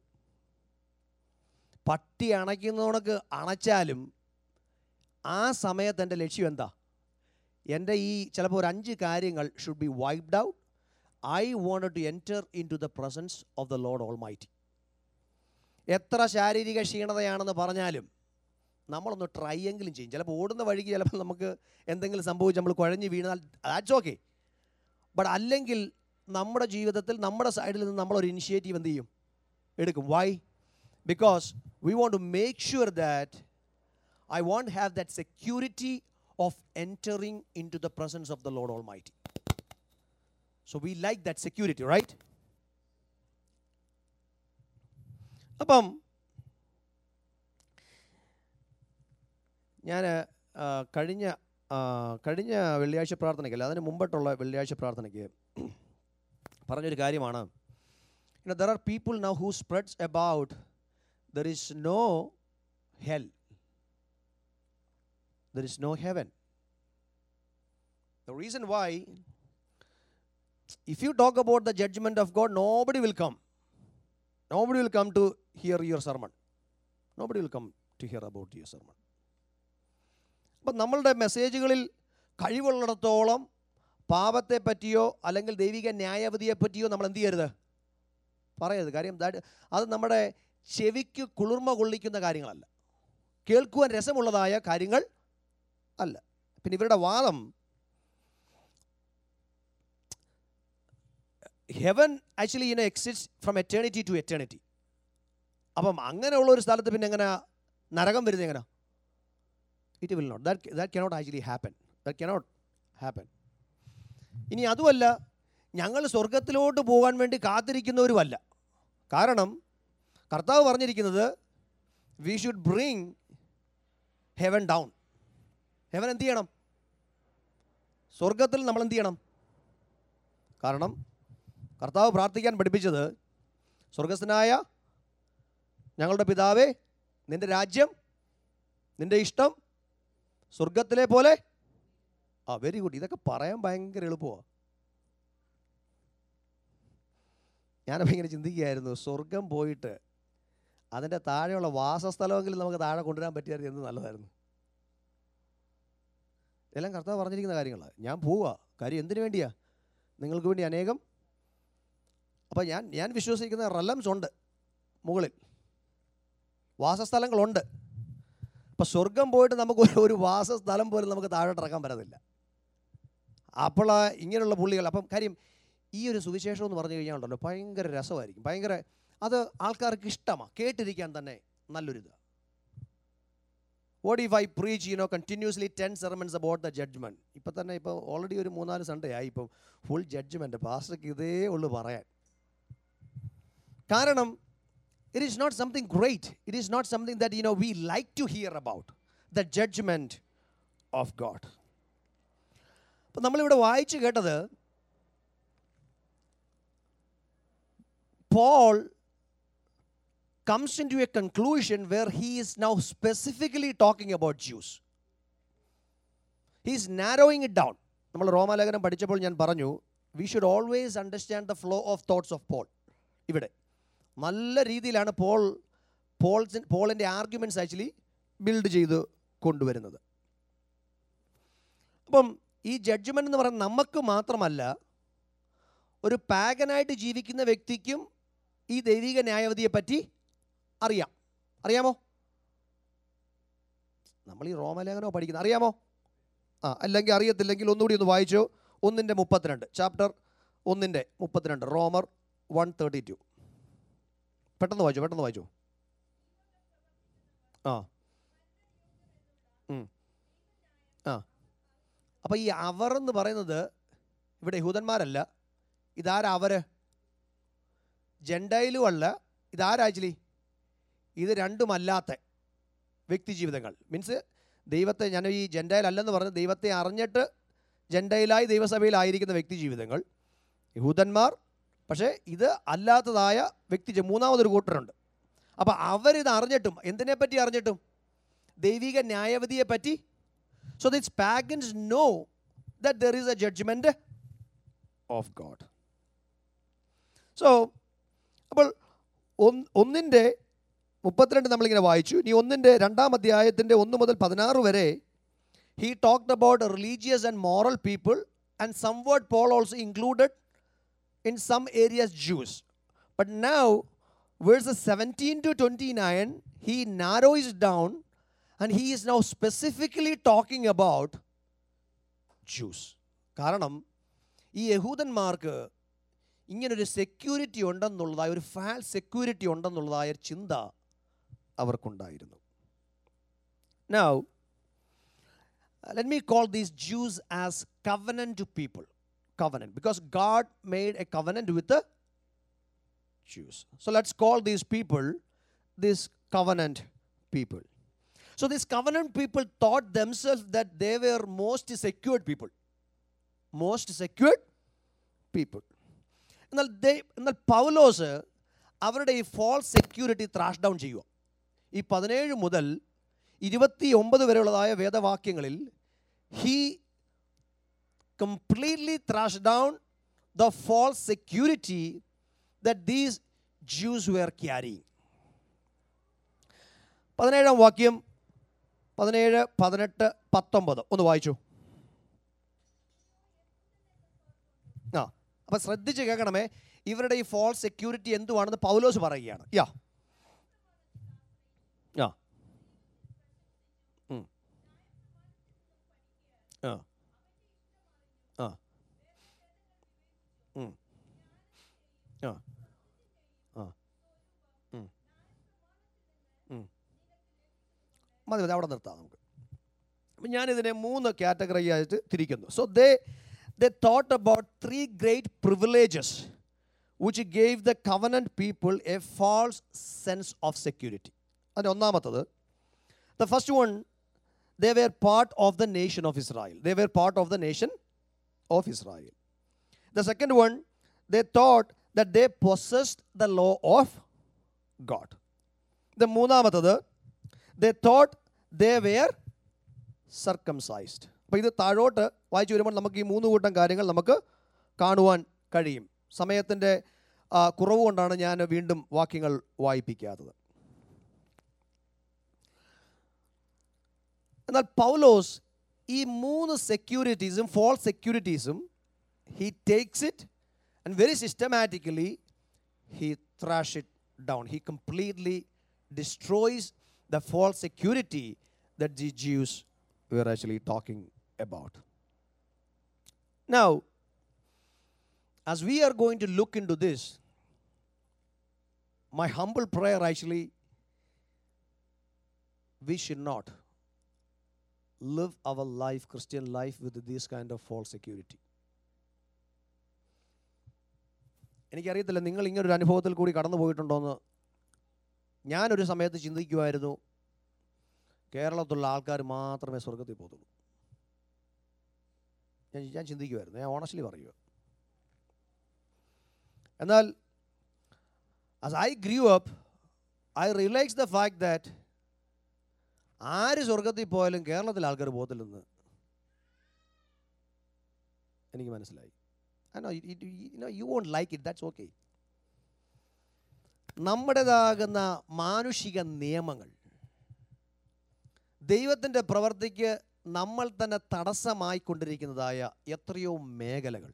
പട്ടി അണയ്ക്കുന്നവണക്ക് അണച്ചാലും ആ സമയത്ത് എൻ്റെ ലക്ഷ്യം എന്താ എൻ്റെ ഈ ചിലപ്പോൾ ഒരു അഞ്ച് കാര്യങ്ങൾ should be wiped out I want to enter into the presence of the Lord Almighty എത്ര ശാരീരിക ക്ഷീണതയാണെന്ന് പറഞ്ഞാലും നമ്മളൊന്ന് ട്രൈ എങ്കിലും ചെയ്യും ചിലപ്പോൾ ഓടുന്ന വഴിക്ക് ചിലപ്പോൾ നമുക്ക് എന്തെങ്കിലും സംഭവിച്ച് നമ്മൾ കുഴഞ്ഞ് വീണാൽ ദാറ്റ്സ് ഓക്കെ ബട്ട് അല്ലെങ്കിൽ നമ്മുടെ ജീവിതത്തിൽ നമ്മുടെ സൈഡിൽ നിന്ന് നമ്മളൊരു ഇനിഷ്യേറ്റീവ് എന്ത് ചെയ്യും എടുക്കും why because we want to make sure that I won't have that security of entering in into the presence of the Lord all mighty so we like that security right അപ്പം ഞാൻ കഴിഞ്ഞ ആ, കഴിഞ്ഞ വെള്ളിയാഴ്ച പ്രാർത്ഥനയ്ക്കല്ല അതിന് മുമ്പിട്ടുള്ള വെള്ളിയാഴ്ച പ്രാർത്ഥനയ്ക്ക് പറഞ്ഞൊരു കാര്യമാണ് you know, there are people now who spreads about there is no hell there is no heaven the reason why if you talk about the judgment of god nobody will come nobody will come to hear your sermon nobody will come to hear about your sermon അപ്പം നമ്മളുടെ മെസ്സേജുകളിൽ കഴിവുള്ളിടത്തോളം പാപത്തെ പറ്റിയോ അല്ലെങ്കിൽ ദൈവിക ന്യായവതിയെ പറ്റിയോ നമ്മൾ എന്ത് ചെയ്യരുത് പറയരുത് കാര്യം that അത് നമ്മുടെ ചെവിക്ക് കുളിർമ കൊള്ളിക്കുന്ന കാര്യങ്ങളല്ല കേൾക്കുവാൻ രസമുള്ളതായ കാര്യങ്ങൾ അല്ല പിന്നെ ഇവരുടെ വാദം heaven actually in exist from eternity to eternity അപ്പം അങ്ങനെയുള്ള ഒരു സ്ഥലത്ത് പിന്നെ എങ്ങനെ നരകം വരുന്നത് എങ്ങനെ it will not that that cannot actually happen that cannot happen ഇനി അതുമല്ല ഞങ്ങൾ സ്വർഗത്തിലോട്ട് പോകാൻ വേണ്ടി കാത്തിരിക്കുന്നവരുമല്ല കാരണം കർത്താവ് പറഞ്ഞിരിക്കുന്നത് we should bring heaven down heaven എന്ത് ചെയ്യണം സ്വർഗത്തിൽ നമ്മൾ എന്ത് ചെയ്യണം കാരണം കർത്താവ് പ്രാർത്ഥിക്കാൻ പഠിപ്പിച്ചത് സ്വർഗസ്ഥനായ ഞങ്ങളുടെ പിതാവേ നിന്റെ രാജ്യം നിന്റെ ഇഷ്ടം സ്വർഗത്തിലെ പോലെ ആ വെരി ഗുഡ് ഇതൊക്കെ പറയാൻ ഭയങ്കര എളുപ്പമാണ് ഞാനപ്പോൾ ഇങ്ങനെ ചിന്തിക്കുകയായിരുന്നു സ്വർഗം പോയിട്ട് അതിൻ്റെ താഴെയുള്ള വാസസ്ഥലമെങ്കിലും നമുക്ക് താഴെ കൊണ്ടുവരാൻ പറ്റിയായിരുന്നു എന്ത് നല്ലതായിരുന്നു എല്ലാം കർത്താവ് പറഞ്ഞിരിക്കുന്ന കാര്യങ്ങളാണ് ഞാൻ പോവുക കാര്യം എന്തിനു വേണ്ടിയാ നിങ്ങൾക്ക് വേണ്ടി അനേകം അപ്പോൾ ഞാൻ ഞാൻ വിശ്വസിക്കുന്ന റലംസ് ഉണ്ട് മുകളിൽ വാസസ്ഥലങ്ങളുണ്ട് അപ്പോൾ സ്വർഗം പോയിട്ട് നമുക്ക് ഒരു- ഒരു വാസസ്ഥലം പോലും നമുക്ക് താഴോട്ട് ഇറക്കാൻ പറ്റത്തില്ല അപ്പോൾ ആ ഇങ്ങനെയുള്ള പുള്ളികൾ അപ്പം കാര്യം ഈ ഒരു സുവിശേഷം എന്ന് പറഞ്ഞു കഴിഞ്ഞാൽ ഉണ്ടല്ലോ ഭയങ്കര രസമായിരിക്കും ഭയങ്കര അത് ആൾക്കാർക്ക് ഇഷ്ടമാണ് കേട്ടിരിക്കാൻ തന്നെ നല്ലൊരിത് what if I preach you know continuously ten sermons about the judgement ഇപ്പം തന്നെ ഇപ്പോൾ ഓൾറെഡി ഒരു മൂന്നാല് സൺഡേ ആയി ഇപ്പം ഫുൾ ജഡ്ജ്മെൻറ്റ് പാസ്റ്റർക്ക് ഇതേ ഉള്ളു പറയാൻ കാരണം it is not something great it is not something that you know we like to hear about the judgement of God അപ്പം നമ്മളിവിടെ വായിച്ചു കേട്ടത് Paul comes into a conclusion where he is now specifically talking about Jews. He is narrowing it down. നമ്മൾ റോമാലേഖനം പഠിച്ചപ്പോൾ ഞാൻ പറഞ്ഞു we should always understand the flow of thoughts of Paul ഇവിടെ നല്ല രീതിയിലാണ് പോൾ പോൾസ് പോളിൻ്റെ ആർഗ്യുമെൻറ്റ്സ് ആക്ച്വലി ബിൽഡ് ചെയ്ത് കൊണ്ടുവരുന്നത് അപ്പം ഈ ജഡ്ജ്മെൻ്റ് എന്ന് പറയുന്നത് നമുക്ക് മാത്രമല്ല ഒരു പാഗനായിട്ട് ജീവിക്കുന്ന വ്യക്തിക്കും ഈ ദൈവിക ന്യായവതിയെ പറ്റി അറിയാം അറിയാമോ നമ്മൾ ഈ റോമലേഖനോ പഠിക്കുന്നത് അറിയാമോ ആ അല്ലെങ്കിൽ അറിയത്തില്ലെങ്കിൽ ഒന്നുകൂടി ഒന്ന് വായിച്ചോ ഒന്നിൻ്റെ മുപ്പത്തിരണ്ട് ചാപ്റ്റർ ഒന്നിൻ്റെ മുപ്പത്തിരണ്ട് റോമർ വൺ തേർട്ടി ടു പെട്ടെന്ന് വായിച്ചോ പെട്ടെന്ന് വായിച്ചോ ആ ഉം. ആ അപ്പോൾ ഈ അവർ എന്ന് പറയുന്നത് ഇവിടെ യഹൂദന്മാരല്ല ഇതാരാ അവര് ജെൻഡയിലും അല്ല ഇതാരാ ആക്ച്വലി ഇത് രണ്ടുമല്ലാത്ത വ്യക്തി ജീവിതങ്ങൾ മീൻസ് ദൈവത്തെ ഞാൻ ഈ ജെൻഡയിൽ അല്ലെന്ന് പറഞ്ഞ് ദൈവത്തെ അറിഞ്ഞിട്ട് ജെൻഡയിലായി ദൈവസഭയിലായിരിക്കുന്ന വ്യക്തി ജീവിതങ്ങൾ യഹൂദന്മാർ പക്ഷേ ഇത് അല്ലാത്തതായ വ്യക്തി ജി- മൂന്നാമതൊരു കൂട്ടരുണ്ട് അപ്പോൾ അവരിത് അറിഞ്ഞിട്ടും എന്തിനെ പറ്റി അറിഞ്ഞിട്ടും ദൈവിക ന്യായവിധിയെ പറ്റി so this pagans know that there is a judgement of God so അപ്പോൾ ഒന്ന് ഒന്നിൻ്റെ മുപ്പത്തിരണ്ട് നമ്മളിങ്ങനെ വായിച്ചു ഇനി ഒന്നിൻ്റെ രണ്ടാം അധ്യായത്തിൻ്റെ ഒന്ന് മുതൽ പതിനാറ് വരെ he talked about religious and moral people and somewhere Paul also included in some areas Jews. But now, verses 17 to 29, he narrows down and he is now specifically talking about Jews. കാരണം ഈ യഹൂദന്മാർക്ക് ഇങ്ങനൊരു security ഉണ്ടെന്നുള്ളതായ ഒരു fall security ഉണ്ടെന്നുള്ളതായ ഒരു ചിന്ത അവർക്കുണ്ടായിരുന്നു Now, let me call these Jews as covenant people. Covenant. Because God made a covenant with the Jews. So let's call these people these covenant people. So these covenant people thought themselves that they were most secured people. Most secured people. എന്നാൽ ദേ എന്നാൽ പൗലോസ് അവരുടെ ഈ false security thrash down ചെയ്യുക ഈ പതിനേഴ് മുതൽ ഇരുപത്തി ഒമ്പത് വരെയുള്ളതായ വേദവാക്യങ്ങളിൽ he completely thrashed down the false security that these Jews were carrying. പതിനേഴാം വാക്യം പതിനേഴ് പതിനെട്ട് പത്തൊമ്പത് ഒന്ന് വായിച്ചു ആ അപ്പം ശ്രദ്ധിച്ച് കേൾക്കണമേ ഇവരുടെ ഈ ഫോൾസ് സെക്യൂരിറ്റി എന്തുവാണെന്ന് പൗലോസ് പറയുകയാണ് യാ ആ ഉം. ആ ആ ഉം. ആ ആ ഉം. ഉം. മതി മതി അവിടെ നിർത്താം നമുക്ക് അപ്പം ഞാനിതിനെ മൂന്ന് കാറ്റഗറി ആയിട്ട് തിരിക്കുന്നു so they the thought about three great privileges which gave the covenant people a false sense of security അതിൻ്റെ ഒന്നാമത്തത് the first one they were part of the nation of Israel they were part of the nation of Israel. The second one, they thought that they possessed the law of God. The മൂന്നാമത്തത് they thought they were circumcised. അപ്പോൾ ഇത് താഴോട്ട് വായിച്ചു വരുമ്പോൾ നമുക്ക് ഈ മൂന്ന് കൂട്ടം കാര്യങ്ങൾ നമുക്ക് കാണുവാൻ കഴിയും സമയത്തിൻ്റെ ആ, കുറവ് കൊണ്ടാണ് ഞാൻ വീണ്ടും വാക്യങ്ങൾ വായിപ്പിക്കാത്തത് എന്നാൽ പൗലോസ് ഈ മൂന്ന് സെക്യൂരിറ്റീസും ഫോൾസ് സെക്യൂരിറ്റീസും he takes it and very systematically he thrash it down he completely destroys the false security that the Jews we're actually talking about. Now, as we are going to look into this, my humble prayer actually, we should not live our life, Christian life, with this kind of false security. എനിക്കറിയത്തില്ല നിങ്ങൾ ഇങ്ങനൊരു അനുഭവത്തിൽ കൂടി കടന്നു പോയിട്ടുണ്ടോയെന്ന് ഞാനൊരു സമയത്ത് ചിന്തിക്കുമായിരുന്നു കേരളത്തിലുള്ള ആൾക്കാർ മാത്രമേ സ്വർഗത്തിൽ പോകത്തുള്ളൂ ഞാൻ ഞാൻ ചിന്തിക്കുമായിരുന്നു ഞാൻ ഓണസ്റ്റ്ലി പറയുക എന്നാൽ as I grew up I realise the fact that ആര് സ്വർഗത്തിൽ പോയാലും കേരളത്തിലെ ആൾക്കാർ പോകത്തില്ലെന്ന് എനിക്ക് മനസ്സിലായി you won't like it that's okay നമ്മുടേതാകുന്ന മാനുഷിക നിയമങ്ങൾ ദൈവത്തിൻ്റെ പ്രവർത്തിക്ക് നമ്മൾ തന്നെ തടസ്സമായി കൊണ്ടിരിക്കുന്നതായ എത്രയോ മേഖലകൾ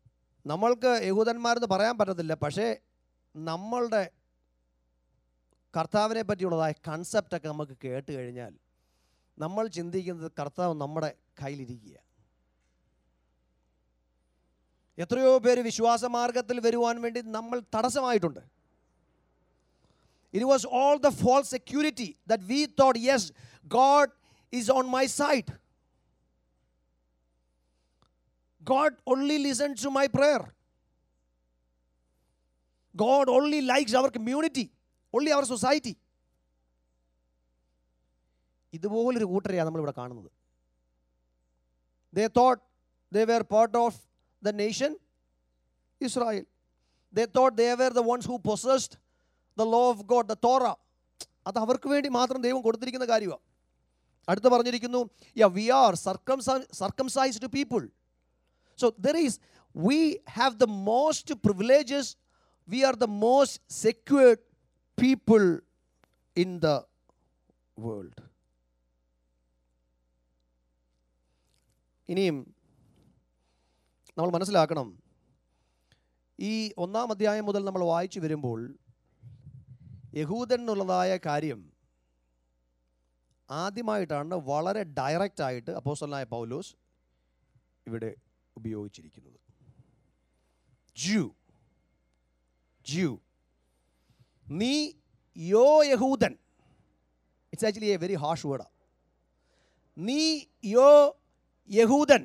നമ്മൾക്ക് യഹൂദന്മാരെന്ന് പറയാൻ പറ്റത്തില്ല പക്ഷേ നമ്മളുടെ കർത്താവിനെ പറ്റിയുള്ളതായ കൺസെപ്റ്റൊക്കെ നമുക്ക് കേട്ട് കഴിഞ്ഞാൽ നമ്മൾ ചിന്തിക്കുന്നത് കർത്താവ് നമ്മുടെ കയ്യിലിരിക്കുക എത്രയോ പേര് വിശ്വാസ മാർഗത്തിൽ വരുവാൻ വേണ്ടി നമ്മൾ തടസ്സമായിട്ടുണ്ട് it was all the false security that we thought yes God is on my side God only listen to my prayer God only likes our community only our society ഇതുപോലൊരു കൂട്ടരെയാണ് നമ്മളിവിടെ കാണുന്നത് they thought they were part of the nation Israel they thought they were the ones who possessed the law of God the Torah അത് അവർക്ക് വേണ്ടി മാത്രം ദൈവം കൊടുത്തിരിക്കുന്ന കാര്യമാണ് അടുത്ത് പറഞ്ഞിരിക്കുന്നു യാ we are circumcise circumcised people so there is we have the most privileges we are the most secured people in the world ഇനിയും നമ്മൾ മനസ്സിലാക്കണം ഈ ഒന്നാം അധ്യായം മുതൽ നമ്മൾ വായിച്ചു വരുമ്പോൾ യഹൂദൻ എന്നുള്ളതായ കാര്യം ആദ്യമായിട്ടാണ് വളരെ ഡയറക്റ്റ് ആയിട്ട് അപ്പോസ്റ്റലായ പൗലോസ് ഇവിടെ ഉപയോഗിച്ചിരിക്കുന്നത് ജ്യൂ ജ്യൂ നീ യോ യഹൂദൻ it's actually a very harsh വേർഡാ നീ യോ യഹൂദൻ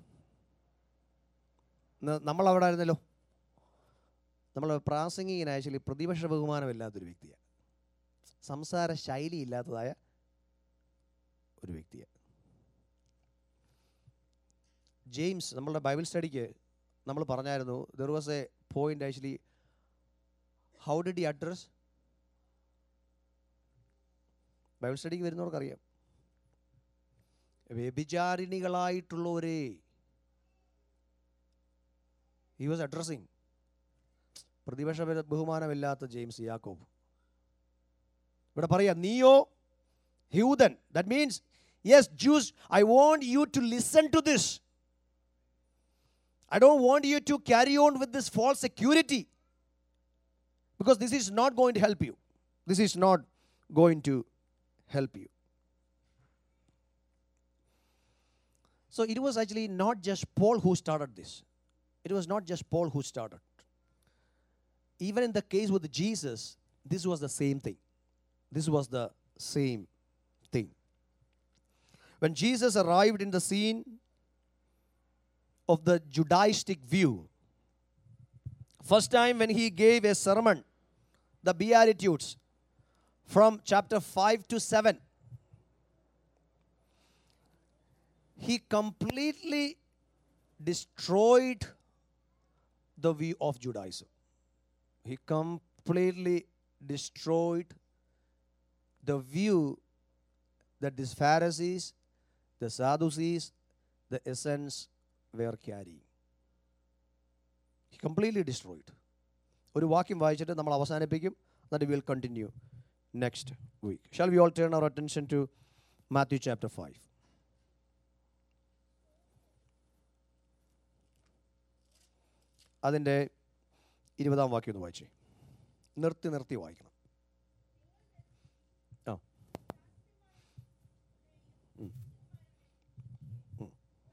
നമ്മൾ അവിടെ ആയിരുന്നല്ലോ നമ്മൾ പ്രാസംഗികന് ആക്ച്വലി പ്രതിപക്ഷ ബഹുമാനമില്ലാത്തൊരു വ്യക്തിയാണ് സംസാര ശൈലി ഇല്ലാത്തതായ ഒരു വ്യക്തിയാണ് ജെയിംസ് നമ്മളുടെ ബൈബിൾ സ്റ്റഡിക്ക് നമ്മൾ പറഞ്ഞായിരുന്നു there was a point actually how did he address Bible സ്റ്റഡിക്ക് വരുന്നവർക്കറിയാം വ്യഭിചാരിണികളായിട്ടുള്ളവരെ ഹി വാസ് അഡ്രസ്സിങ് പ്രതിപക്ഷ ബഹു- ബഹുമാനമില്ലാത്ത ജെയിംസ് യാക്കോബ് ഇവിടെ പറയാം നീയോ ഹ്യൂദൻ that means yes Jews I want you to listen to this I don't want you to carry on with this false security because this is not going to help you. This is not going to help you. So it was actually not just Paul who started this. It was not just Paul who started. Even in the case with Jesus, this was the same thing. This was the same thing. When Jesus arrived in the scene of the Judaistic view, first time when he gave a sermon, the Beatitudes, from chapter 5 to 7, he completely destroyed the view of Judaism. He completely destroyed the view that these Pharisees, the Sadducees, the essence were carrying. He completely destroyed. ഒരു വാക്യം വായിച്ചിട്ട് നമ്മൾ അവസാനിപ്പിക്കും എന്നിട്ട് will continue next week shall we all turn our attention to Matthew chapter five അതിൻ്റെ ഇരുപതാം വാക്യം ഒന്ന് വായിച്ചേ നിർത്തി നിർത്തി വായിക്കണം ആ ഉം. ഉം.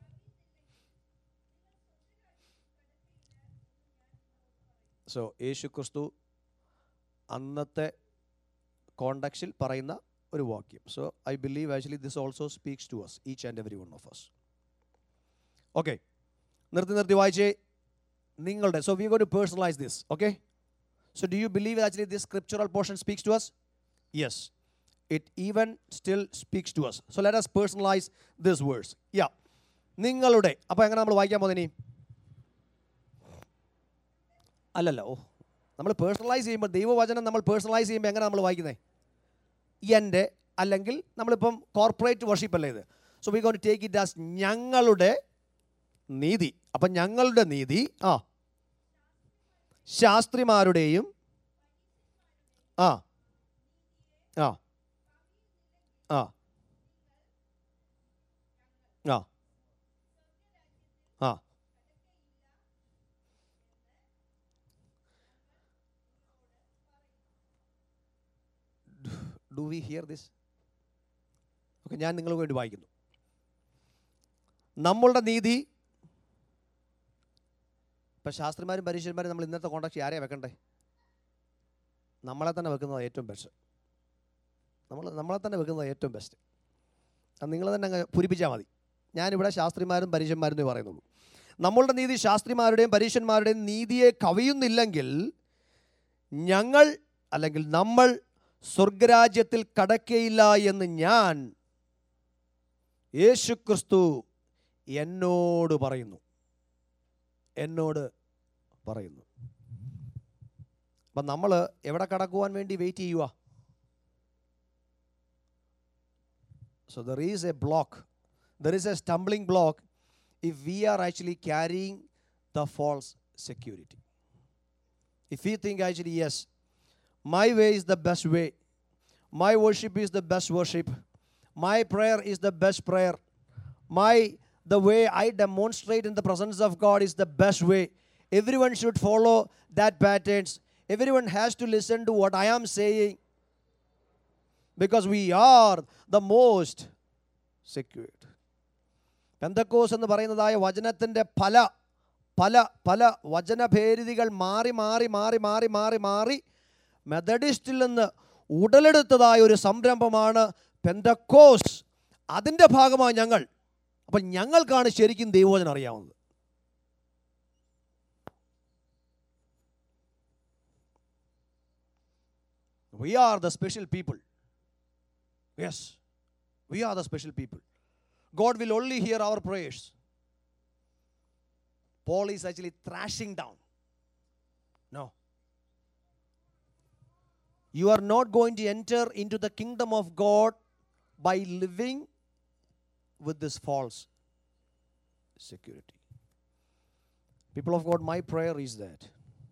സോ യേശു ക്രിസ്തു അന്നത്തെ കോണ്ടക്സിൽ പറയുന്ന ഒരു വാക്യം so I believe actually this also speaks to us each and every one of us okay നിർത്തി നിർത്തി വായിച്ചേ നിങ്ങളുടെ so we go to personalise this okay so do you believe actually this scriptural portion speaks to us yes it even still speaks to us so let us personalise this words yeah നിങ്ങളുടെ അപ്പോൾ എങ്ങനെ നമ്മൾ വായിക്കാൻ പോകുന്നത് ഇനി അല്ലല്ല ഓ നമ്മൾ personalise ചെയ്യുമ്പോൾ ദൈവവചനം നമ്മൾ പേഴ്സണലൈസ് ചെയ്യുമ്പോൾ എങ്ങനെ നമ്മൾ വായിക്കുന്നത് എൻ്റെ അല്ലെങ്കിൽ നമ്മളിപ്പം കോർപ്പറേറ്റ് വർഷിപ്പ് അല്ലേ ഇത് so we gonna take it as ഞങ്ങളുടെ നീതി അപ്പം ഞങ്ങളുടെ നീതി ആ ശാസ്ത്രിമാരുടെയും ആ ആ ആ ആ ah do we hear this okay ഞാൻ നിങ്ങൾക്ക് വേണ്ടി വായിക്കുന്നു നമ്മളുടെ നീതി ഇപ്പം ശാസ്ത്രിമാരും പരീക്ഷന്മാരും നമ്മൾ ഇന്നത്തെ കോണ്ടാക്ട് ആരെയാണ് വെക്കണ്ടേ നമ്മളെ തന്നെ വെക്കുന്നത് ഏറ്റവും ബെസ്റ്റ് നമ്മൾ നമ്മളെ തന്നെ വെക്കുന്നത് ഏറ്റവും ബെസ്റ്റ് അത് നിങ്ങൾ തന്നെ അങ്ങ് പൂരിപ്പിച്ചാൽ മതി ഞാനിവിടെ ശാസ്ത്രിമാരും പരീക്ഷന്മാരും എന്നേ പറയുന്നുള്ളൂ നമ്മളുടെ നീതി ശാസ്ത്രിമാരുടെയും പരീക്ഷന്മാരുടെയും നീതിയെ കവിയുന്നില്ലെങ്കിൽ ഞങ്ങൾ അല്ലെങ്കിൽ നമ്മൾ സ്വർഗരാജ്യത്തിൽ കടക്കയില്ല എന്ന് ഞാൻ യേശുക്രിസ്തു എന്നോട് പറയുന്നു എന്നോട് പറയുന്നു അപ്പം നമ്മൾ എവിടെ കടക്കുവാൻ വേണ്ടി വെയിറ്റ് ചെയ്യുക So there is a block, there is a stumbling block if we are actually carrying the false security. If we think actually, yes, my way is the best way, my worship is the best worship, my prayer is the best prayer, my the way I demonstrate in the presence of God is the best way. Everyone should follow that patterns. Everyone has to listen to what I am saying because we are the most secured. പെന്തക്കോസ് എന്ന് പറയുന്നതായ വചനത്തിൻ്റെ പല പല പല വചനഭേരിതികൾ മാറി മാറി മാറി മാറി മാറി മാറി മെത്തഡിസ്റ്റിൽ നിന്ന് ഉടലെടുത്തതായ ഒരു സംരംഭമാണ് പെന്തക്കോസ് അതിൻ്റെ ഭാഗമാണ് ഞങ്ങൾ അപ്പം ഞങ്ങൾക്കാണ് ശരിക്കും ദൈവവചനം അറിയാവുന്നത് We are the special people. Yes, we are the special people. God will only hear our prayers. Paul is actually thrashing down. No. You are not going to enter into the kingdom of God by living with this false security. People of God, my prayer is that.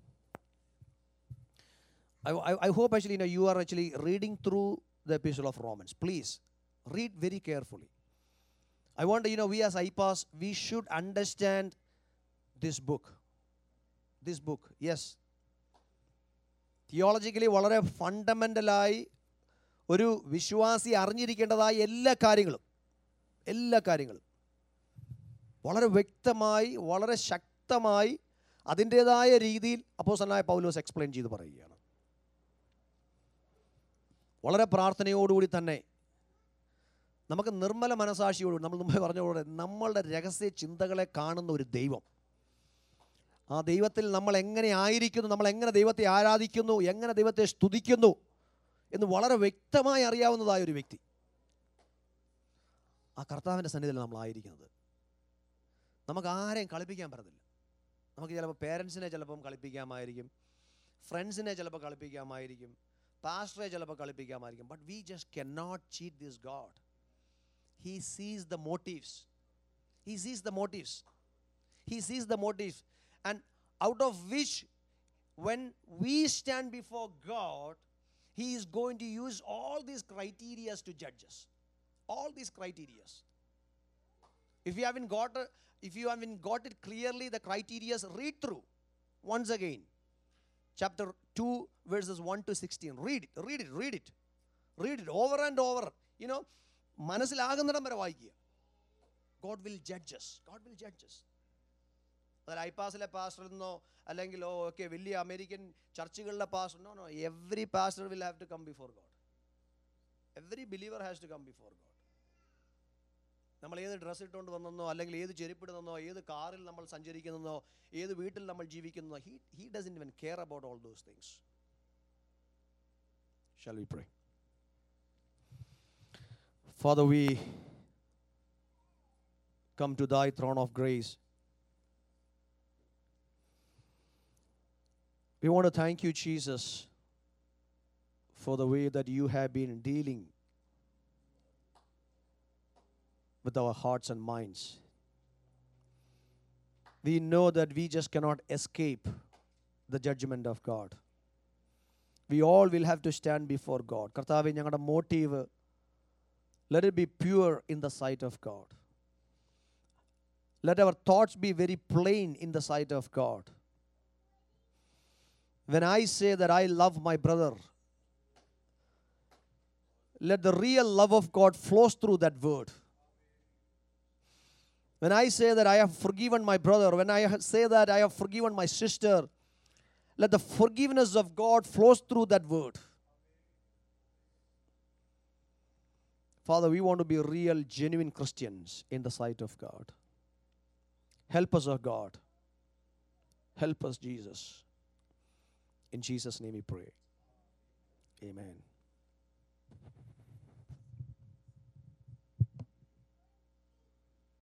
I, I, I hope actually you know you are actually reading through the epistle of Romans. Please read very carefully. I want you know we as IPAS we should understand this book. This book, yes. Theologically വളരെ ഫണ്ടമെൻ്റലായി ഒരു വിശ്വാസി അറിഞ്ഞിരിക്കേണ്ടതായ എല്ലാ കാര്യങ്ങളും എല്ലാ കാര്യങ്ങളും വളരെ വ്യക്തമായി വളരെ ശക്തമായി അതിൻ്റേതായ രീതിയിൽ അപ്പോസനായ പൗലോസ് എക്സ്പ്ലെയിൻ ചെയ്ത് പറയുകയാണ് വളരെ പ്രാർത്ഥനയോടുകൂടി തന്നെ നമുക്ക് നിർമ്മല മനസാക്ഷിയോടുകൂടി നമ്മൾ മുമ്പേ പറഞ്ഞ നമ്മളുടെ രഹസ്യ ചിന്തകളെ കാണുന്ന ഒരു ദൈവം ആ ദൈവത്തിൽ നമ്മൾ എങ്ങനെ ആയിരിക്കുന്നു നമ്മൾ എങ്ങനെ ദൈവത്തെ ആരാധിക്കുന്നു എങ്ങനെ ദൈവത്തെ സ്തുതിക്കുന്നു എന്ന് വളരെ വ്യക്തമായി അറിയാവുന്നതായ ഒരു വ്യക്തി ആ കർത്താവിൻ്റെ സന്നിധിയിൽ നമ്മൾ ആയിരിക്കുന്നത് നമുക്ക് ആരെയും കളിപ്പിക്കാൻ പറ്റത്തില്ല നമുക്ക് ചിലപ്പോൾ പേരൻസിനെ ചിലപ്പം കളിപ്പിക്കാമായിരിക്കും ഫ്രണ്ട്സിനെ ചിലപ്പോൾ കളിപ്പിക്കാമായിരിക്കും പാസ്റ്ററെ ചിലപ്പോൾ കളിപ്പിക്കാമായിരിക്കും but we just can not cheat this God he sees the motives he sees the motives he sees the motives and out of which when we stand before god he is going to use all these criteria to judge us all these criteria if you haven't got a, if you haven't got it clearly the criteria read through once again chapter 2 verses 1 to 16 read it read it read it read it over and over you know മനസ്സിലാകുന്നിടം വരെ വായിക്കുക God will judges God will judges അതിൽ ഐപാസിലെ പാസ്റ്ററിൽ നിന്നോ അല്ലെങ്കിൽ oh okay വലിയ American ചർച്ചുകളിലെ pastor no no every pastor will have to come before God every believer has to come before God നമ്മൾ ഏത് ഡ്രസ്സ് ഇട്ടുകൊണ്ട് വന്നെന്നോ അല്ലെങ്കിൽ ഏത് ചെരുപ്പിടുന്നോ ഏത് കാറിൽ നമ്മൾ സഞ്ചരിക്കുന്നതോ ഏത് വീട്ടിൽ നമ്മൾ ജീവിക്കുന്നതോ he he doesn't even care about all those things shall we pray Father, we come to thy throne of grace. We want to thank you, Jesus, for the way that you have been dealing with our hearts and minds. We know that we just cannot escape the judgment of God. We all will have to stand before God. കർത്താവെ ഞങ്ങളുടെ motive let it be pure in the sight of God. Let our thoughts be very plain in the sight of God. When I say that I love my brother, let the real love of God flows through that word. When I say that I have forgiven my brother, when I ha- say that I have forgiven my sister, let the forgiveness of God flows through that word. Father, we want to be real, genuine Christians in the sight of God. Help us, O God. Help us, Jesus. In Jesus' name we pray. Amen.